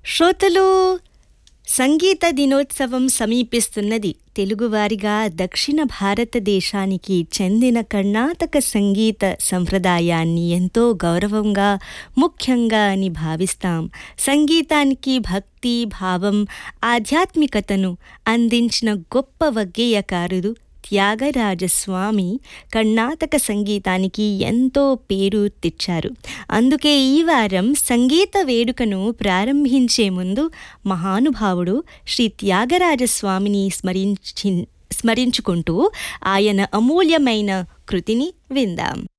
శ్రోతలు సంగీత దినోత్సవం సమీపిస్తున్నది తెలుగువారిగా దక్షిణ భారతదేశానికి చెందిన కర్ణాటక సంగీత సంప్రదాయాన్ని ఎంతో గౌరవంగా ముఖ్యంగా అని భావిస్తాం సంగీతానికి భక్తి భావం ఆధ్యాత్మికతను అందించిన గొప్ప వగ్గేయకారుడు త్యాగరాజస్వామి కర్ణాటక సంగీతానికి ఎంతో పేరు తెచ్చారు అందుకే ఈ వారం సంగీత వేడుకను ప్రారంభించే ముందు మహానుభావుడు శ్రీ త్యాగరాజస్వామిని స్మరించి స్మరించుకుంటూ ఆయన అమూల్యమైన కృతిని విందాం